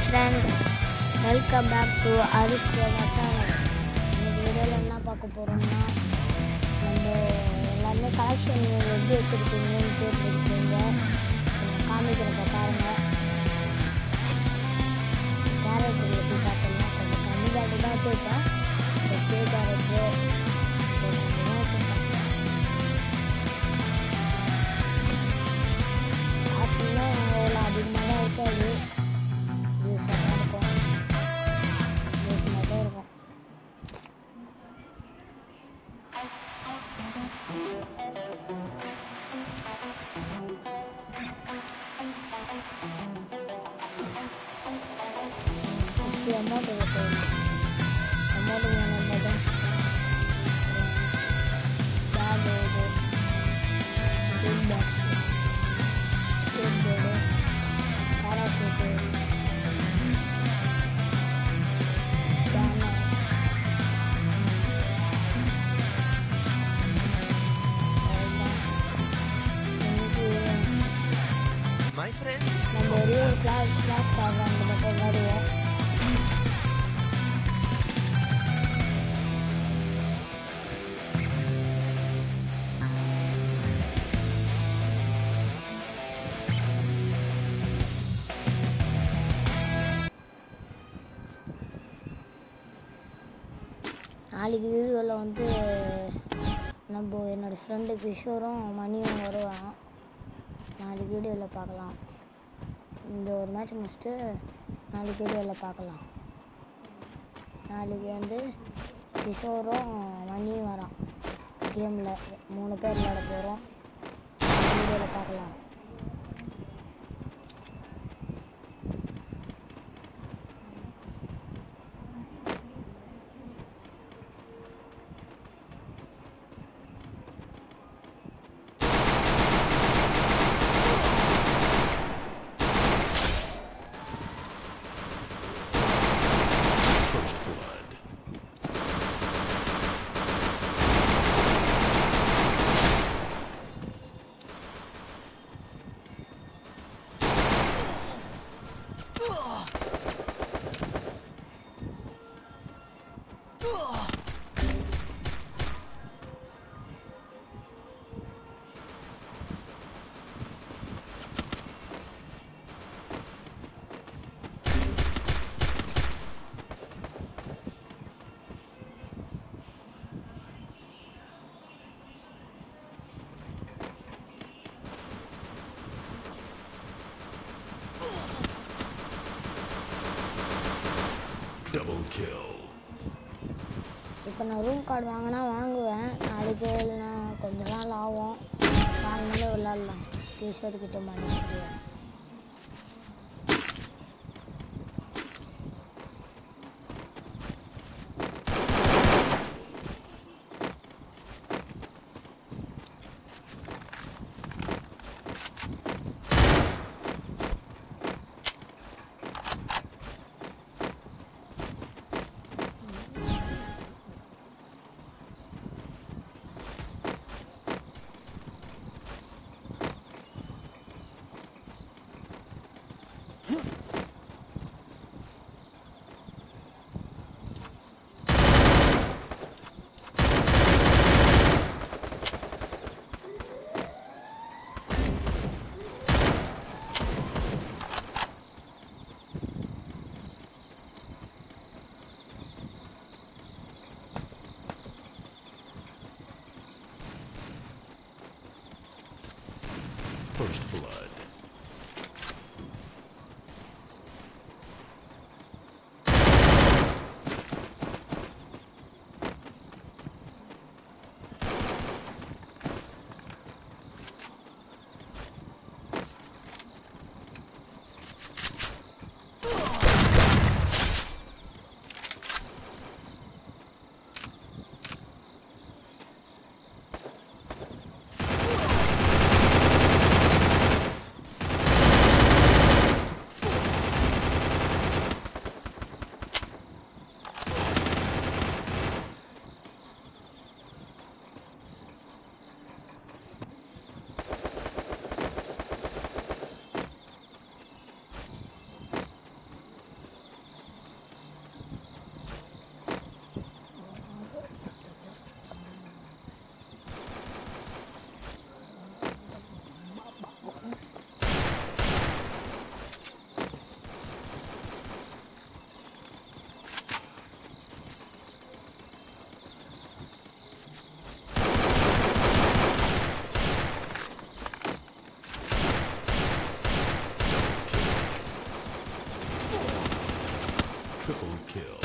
Friend welcome back to Aris channel இந்த வீடியோவில் என்ன பார்க்க போகிறோம்னா நம்ம எல்லாருமே கலெக்ஷன் எப்படி வச்சுருக்கீங்கன்னு கேட்டுருக்கீங்க நான் காமிக்கிறப்ப பாருங்கள் கேரக்டர் எப்படி பார்த்தோம்னா கொஞ்சம் கம்மி கேரக்டர் தான் வச்சுருப்பேன் கே கேரக்டர் தான் வச்சுருப்பேன் காஸ்ட்லாம் அவ்வளோ அதிகமாக தான் இருக்காது யூஸாக தான் இருக்கும் யூஸ்மாக தான் இருக்கும் ஃபஸ்ட்டு அமௌண்ட் போயிடணும் அமௌண்ட் மூணு தான் பேக் இது பில் பாக்ஸ் ஸ்டேட் போர்டு பேராஷூட்டு பேனர் My friends, நம்ம ஒரே ஒரு கிளாஸ் கிளாஸ் அந்த மட்டும் விளையாடுவோம் நாளைக்கு வீடியோவில் வந்து நம்ம என்னோடய ஃப்ரெண்டு கிஷோரும் மணியும் வருவான் நாளைக்கு வீடியோவில் பார்க்கலாம் இந்த ஒரு மேட்ச் முடிச்சுட்டு நாளைக்கு வீடியோவில் பார்க்கலாம் நாளைக்கு வந்து கிஷோரும் மணியும் வரான் கேமில் மூணு பேர் விளையாட போகிறோம் வீடியோவில் பார்க்கலாம் first blood. Double kill. இப்போ நான் ரூம் கார்டு வாங்கினா வாங்குவேன் நாளைக்கு இல்லைன்னா கொஞ்ச நாள் ஆகும் வாங்கினாலே விளாட்லாம் கிஷோர் கிட்ட மணிக்கு First blood. Triple kill.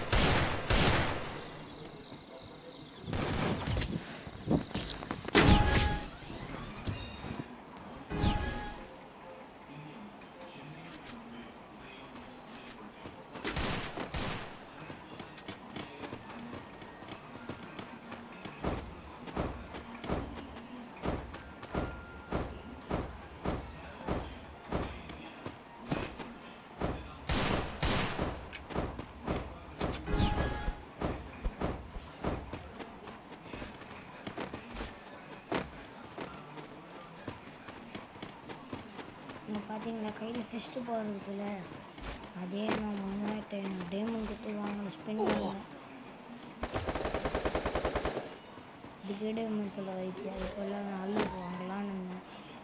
இங்கே பார்த்தீங்களா கையில் ஃபிஸ்ட்டு பவர் இருக்குல்ல அதே நான் மூவாயிரத்தி ஐநூறு டைமண்ட் கொடுத்து வாங்கின ஸ்பின் பண்ணேன் இதுக்கே டைமண்ட் சொல்ல வச்சு அதுக்குள்ள நான் அள்ளு வாங்கலான்னு இருந்தேன்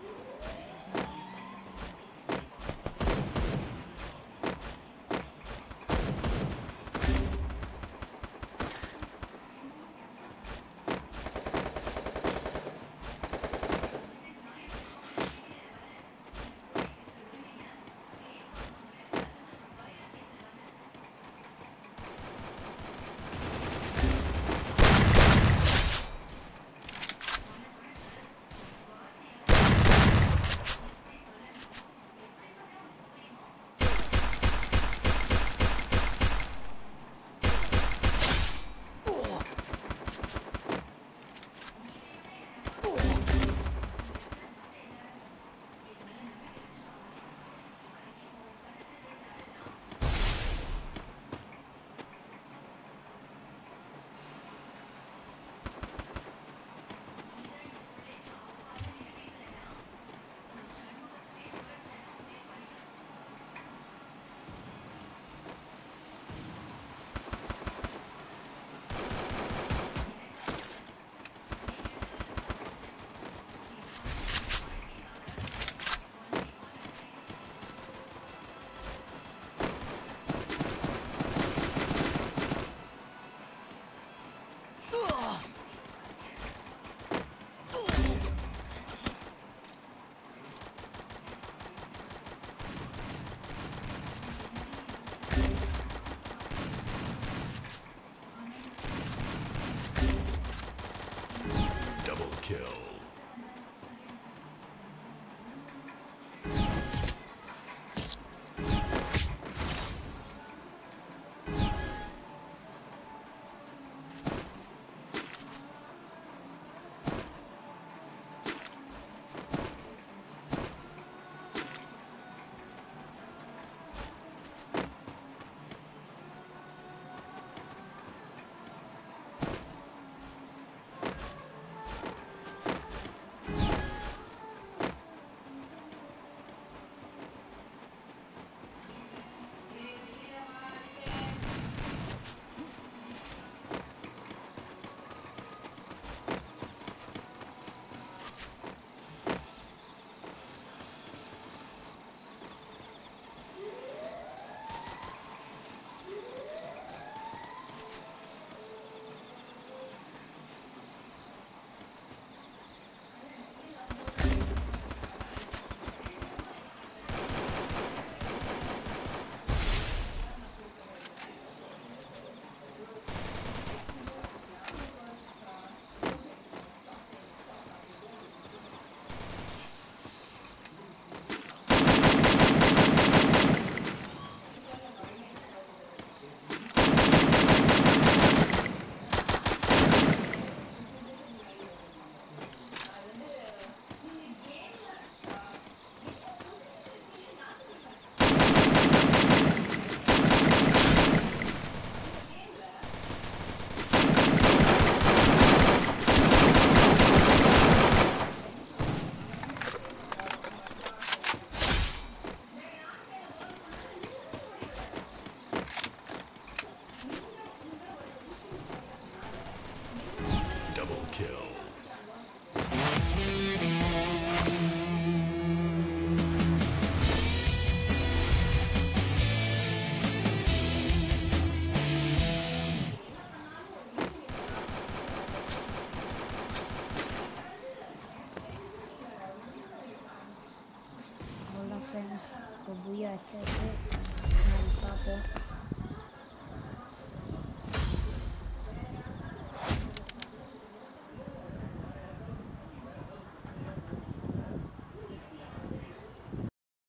Double kill. Double kill. அவ்வளோதான் ஃப்ரெண்ட்ஸ் இப்போ புயா வச்சாச்சு நாளைக்கு பார்ப்போம்